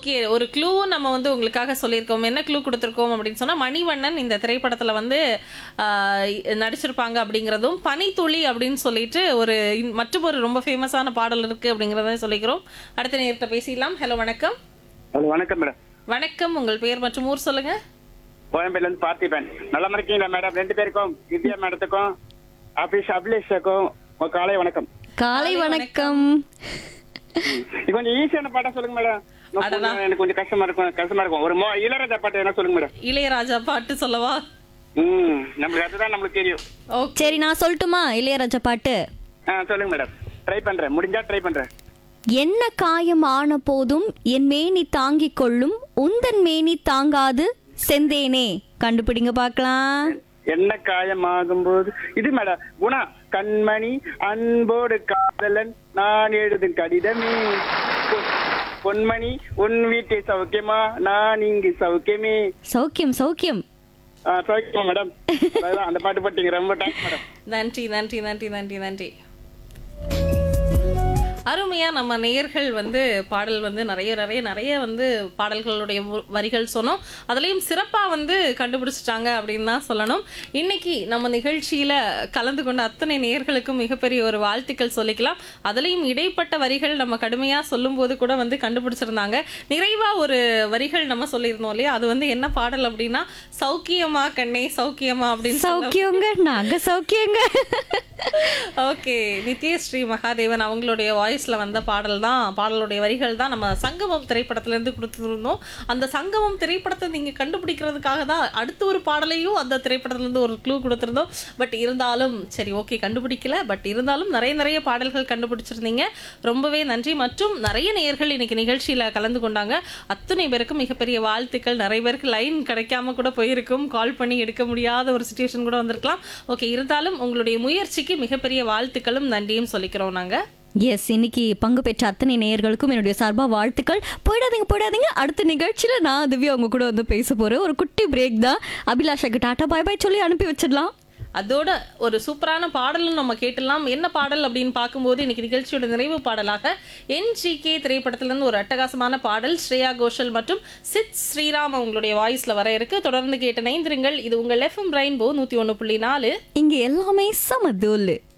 Okay ஒரு க்ளூவும் நம்ம வந்து உங்களுக்காக சொல்லியிருக்கோம் என்ன க்ளூ கொடுத்துருக்கோம் அப்படின்னு சொன்னா மணிவண்ணன் இந்த திரைப்படத்துல வந்து ஆஹ், நடிச்சிருப்பாங்க அப்படிங்கிறதும் பனித்துளி அப்படின்னு சொல்லிட்டு ஒரு இன்- மற்றும் ஒரு ரொம்ப ஃபேமஸான பாடல் இருக்கு அப்படிங்கிறத சொல்லிக்கிறோம் அடுத்த நேரத்தை பேசிடலாம் ஹலோ வணக்கம் ஹலோ வணக்கம் மேடம் வணக்கம் உங்கள் பெயர் மற்றும் ஊர் சொல்லுங்க கோயம்பேடுல இருந்து பார்த்திபன் நல்லா இருக்கீங்களா மேடம் ரெண்டு பேருக்கும் திவ்யா மேடத்துக்கும் ஆபீஸ் அபிலேஷுக்கும் உங்க காலை வணக்கம் காலை வணக்கம் இது கொஞ்சம் ஈஸியான பாட்டா சொல்லுங்க மேடம் இன்னும் அடடா. கொஞ்சம் எனக்கு கொஞ்சம் கஷ்டமா இருக்கும் கஷ்டமா இருக்கும் ஒரு மோ இளையராஜா பாட்டு என்ன சொல்லுங்க மேடம் இளையராஜா பாட்டு சொல்லவா ம் நம்மளுக்கு அதுதான் நம்மளுக்கு தெரியும் ஓகே சரி நான் சொல்லட்டுமா இளையராஜா பாட்டு ஆ சொல்லுங்க மேடம் ட்ரை பண்றேன் முடிஞ்சா ட்ரை பண்றேன் என்ன காயம் ஆன போதும் என் மேனி தாங்கிக் கொள்ளும் உந்தன் மேனி தாங்காது செந்தேனே கண்டுபிடிங்க பார்க்கலாம் என்ன காயமாகும் போது இது மேடம் குணா கண்மணி அன்போடு காதலன் நான் எழுதும் கடிதமே பொன்- பொன்மணி உன் வீட்டை சௌக்கியமா நான் இங்கு சௌக்கியமே சௌக்கியம் சௌக்கியம் ஆ, சௌக்கியமா மேடம் அதான் அந்த பாட்டு போட்டீங்க ரொம்ப தேங்க்ஸ் மேடம் நன்றி நன்றி நன்றி நன்றி நன்றி அருமையா நம்ம நேயர்கள் வந்து பாடல் வந்து நிறைய நிறைய நிறைய வந்து பாடல்களுடைய வ- வரிகள் சொன்னோம் அதுலயும் சிறப்பா வந்து கண்டுபிடிச்சிட்டாங்க அப்படின்னு தான் சொல்லணும் இன்னைக்கு நம்ம நிகழ்ச்சியில கலந்து கொண்ட அத்தனை நேயர்களுக்கும் மிகப்பெரிய ஒரு வாழ்த்துக்கள் சொல்லிக்கலாம் அதுலயும் இடைப்பட்ட வரிகள் நம்ம கடுமையா சொல்லும்போது கூட வந்து கண்டுபிடிச்சிருந்தாங்க நிறைவா ஒரு வரிகள் நம்ம சொல்லியிருந்தோம் இல்லையா அது வந்து என்ன பாடல் அப்படின்னா சௌக்கியமா கண்ணே சௌக்கியமா அப்படின்னு சொல்ல- சௌக்கியங்க நாங்க சௌக்கியங்க ஓகே நித்யஸ்ரீ மகாதேவன் அவங்களுடைய வாய்ஸ்ல வந்த பாடல் தான் பாடலுடைய வரிகள் தான் நம்ம சங்கமம் திரைப்படத்துல இருந்து கொடுத்துருந்தோம் அந்த சங்கமம் திரைப்படத்தை நீங்க கண்டுபிடிக்கிறதுக்காக தான் அடுத்த ஒரு பாடலையும் அந்த திரைப்படத்துல இருந்து ஒரு க்ளூ கொடுத்துருந்தோம் பட் இருந்தாலும் சரி ஓகே கண்டுபிடிக்கல பட் இருந்தாலும் நிறைய நிறைய பாடல்கள் கண்டுபிடிச்சிருந்தீங்க ரொம்பவே நன்றி மற்றும் நிறைய நேயர்கள் இன்னைக்கு நிகழ்ச்சியில கலந்து கொண்டாங்க அத்தனை பேருக்கும் மிகப்பெரிய வாழ்த்துக்கள் நிறைய பேருக்கு லைன் கிடைக்காம கூட போயிருக்கும் கால் பண்ணி எடுக்க முடியாத ஒரு சுச்சுவேஷன் கூட வந்திருக்கலாம் ஓகே இருந்தாலும் உங்களுடைய முயற்சிக்கு மிகப்பெரிய வாழ்த்துக்களும் நன்றியும் சொல்லிக்கிறோம் நாங்க எஸ் இன்னைக்கு பங்கு பெற்ற அத்தனை நேயர்களுக்கும் என்னுடைய சார்பா வாழ்த்துக்கள் போயிடாதீங்க போயிடாதீங்க அடுத்த நிகழ்ச்சியில நான் திவ்யா உங்க கூட வந்து பேச போறேன் ஒரு குட்டி பிரேக் தான் அபிலாஷாக்கு டாட்டா பாய் பாய் சொல்லி அனுப்பி வச்சிடலாம் அதோட ஒரு சூப்பரான பாடலும் நம்ம கேட்டலாம் என்ன பாடல் அப்படின்னு பார்க்கும்போது இன்னைக்கு நிகழ்ச்சியோட நிறைவு பாடலாக என்ஜிகே திரைப்படத்திலிருந்து ஒரு அட்டகாசமான பாடல் ஸ்ரேயா கோஷல் மற்றும் சித் ஸ்ரீராம் அவங்களுடைய வாய்ஸ்ல வர இருக்கு தொடர்ந்து கேட்ட நைந்திருங்கள் இது உங்கள் எஃப்எம் ரெயின்போ நூத்தி ஒன்று புள்ளி நாலு இங்க எல்லாமே சமதூல்